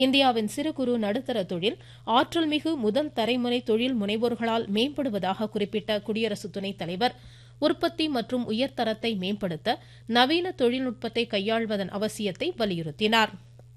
இந்தியாவின் சிறு குறு நடுத்தர தொழில் ஆற்றல் மிகு முதல் தலைமுறை தொழில் முனைவோர்களால் மேம்படுவதாக குறிப்பிட்ட குடியரசு துணைத் தலைவர் உற்பத்தி மற்றும் உயர்தரத்தை மேம்படுத்த நவீன தொழில்நுட்பத்தை கையாள்வதன் அவசியத்தை வலியுறுத்தினார்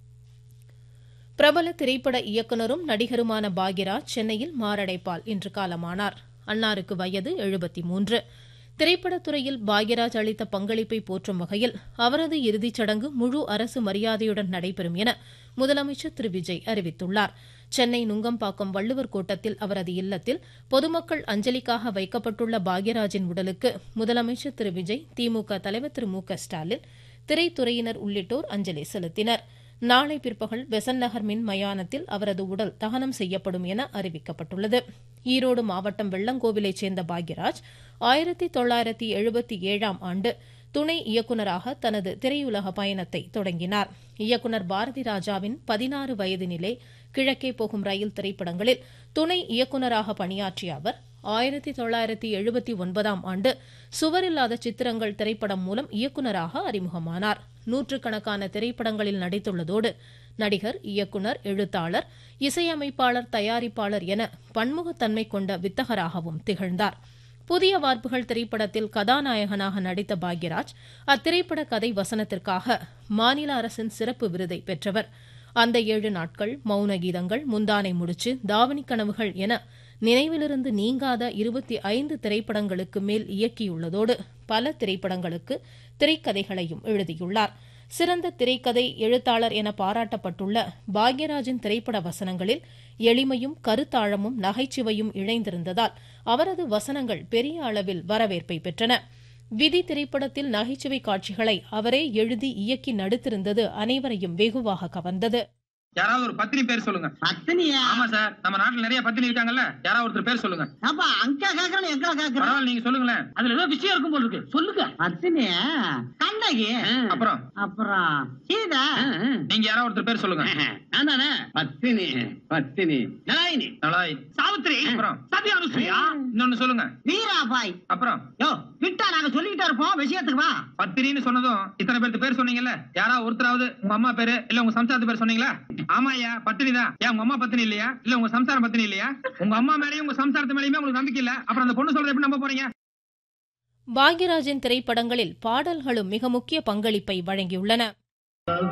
பிரபல திரைப்பட இயக்குநரும் நடிகருமான பாக்யராஜ் சென்னையில் மாரடைப்பால் இன்று காலமானார் அன்னாருக்கு வயது எழுபத்தி மூன்று திரைப்படத்துறையில் பாக்யராஜ் அளித்த பங்களிப்பை போற்றும் வகையில் அவரது இறுதிச் சடங்கு முழு அரசு மரியாதையுடன் நடைபெறும் என முதலமைச்சர் திரு விஜய் அறிவித்துள்ளார் சென்னை நுங்கம்பாக்கம் வள்ளுவர் கோட்டத்தில் அவரது இல்லத்தில் பொதுமக்கள் அஞ்சலிக்காக வைக்கப்பட்டுள்ள பாக்யராஜின் உடலுக்கு முதலமைச்சர் திரு விஜய் திமுக தலைவர் திரு மு க ஸ்டாலின் திரைத்துறையினர் உள்ளிட்டோர் அஞ்சலி செலுத்தினர் நாளை பிற்பகல் பெசன் நகர் மின் மயானத்தில் அவரது உடல் தகனம் செய்யப்படும் என அறிவிக்கப்பட்டுள்ளது ஈரோடு மாவட்டம் வெள்ளங்கோவிலைச் சேர்ந்த பாக்யராஜ் ஆயிரத்தி தொள்ளாயிரத்தி எழுபத்தி ஏழாம் ஆண்டு துணை இயக்குநராக தனது திரையுலக பயணத்தை தொடங்கினார் இயக்குநர் பாரதி ராஜாவின் பதினாறு வயதினிலே கிழக்கே போகும் ரயில் திரைப்படங்களில் துணை இயக்குநராக பணியாற்றிய அவர் ஆயிரத்தி தொள்ளாயிரத்தி எழுபத்தி ஒன்பதாம் ஆண்டு சுவரில்லாத சித்திரங்கள் திரைப்படம் மூலம் இயக்குநராக அறிமுகமானார் நூற்றுக்கணக்கான திரைப்படங்களில் நடித்துள்ளதோடு நடிகர் இயக்குநர் எழுத்தாளர் இசையமைப்பாளர் தயாரிப்பாளர் என பன்முகத்தன்மை கொண்ட வித்தகராகவும் திகழ்ந்தார் புதிய வார்ப்புகள் திரைப்படத்தில் கதாநாயகனாக நடித்த பாக்யராஜ் அத்திரைப்பட கதை வசனத்திற்காக மாநில அரசின் சிறப்பு விருதை பெற்றவர் அந்த ஏழு நாட்கள் மௌன கீதங்கள் முந்தானை முடிச்சு தாவணி கனவுகள் என நினைவிலிருந்து நீங்காத இருபத்தி ஐந்து திரைப்படங்களுக்கு மேல் இயக்கியுள்ளதோடு பல திரைப்படங்களுக்கு திரைக்கதைகளையும் எழுதியுள்ளார் சிறந்த திரைக்கதை எழுத்தாளர் என பாராட்டப்பட்டுள்ள பாக்யராஜின் திரைப்பட வசனங்களில் எளிமையும் கருத்தாழமும் நகைச்சுவையும் இணைந்திருந்ததால் அவரது வசனங்கள் பெரிய அளவில் வரவேற்பை பெற்றன விதி திரைப்படத்தில் நகைச்சுவை காட்சிகளை அவரே எழுதி இயக்கி நடித்திருந்தது அனைவரையும் வெகுவாக கவர்ந்தது யாராவது ஒரு பத்தினி பேர் சொல்லுங்க பத்தினியா ஆமா சார் நம்ம நாட்டுல நிறைய பத்தினி இருக்காங்கல்ல யாராவது ஒருத்தர் பேர் சொல்லுங்க அப்பா அங்க கேக்குறேன் எங்க கேக்குறேன் பரவாயில்ல நீங்க சொல்லுங்களேன் அதுல ஏதோ விஷயம் இருக்கும் போல இருக்கு சொல்லுங்க பத்தினியா கண்ணகி அப்புறம் அப்புறம் சீதா நீங்க யாராவது ஒருத்தர் பேர் சொல்லுங்க நான் தானே பத்தினி பத்தினி நலாயினி நலாய் சாவித்திரி அப்புறம் சத்யா அனுசுயா இன்னொன்னு சொல்லுங்க வீராபாய் அப்புறம் யோ விட்டா நாங்க சொல்லிக்கிட்டே இருப்போம் விஷயத்துக்கு வா பத்திரின்னு சொன்னதும் இத்தனை பேருக்கு பேர் சொன்னீங்கல்ல யாராவது ஒருத்தராவது உங்க அம்மா பேரு இல்ல உங்க சம்சாரத்து பேர் சொன்னீங்களா ஆமா ஐயா பத்தினி தான் ஏன் உங்க அம்மா பத்தினி இல்லையா இல்ல உங்க சம்சாரம் பத்தினி இல்லையா உங்க அம்மா மேலயும் உங்க சம்சாரத்து மேலயுமே உங்களுக்கு நம்பிக்கை இல்ல அப்புறம் அந்த பொண்ணு சொல்றது எப்படி நம்ப போறீங்க பாக்யராஜின் திரைப்படங்களில் பாடல்களும் மிக முக்கிய பங்களிப்பை வழங்கியுள்ளன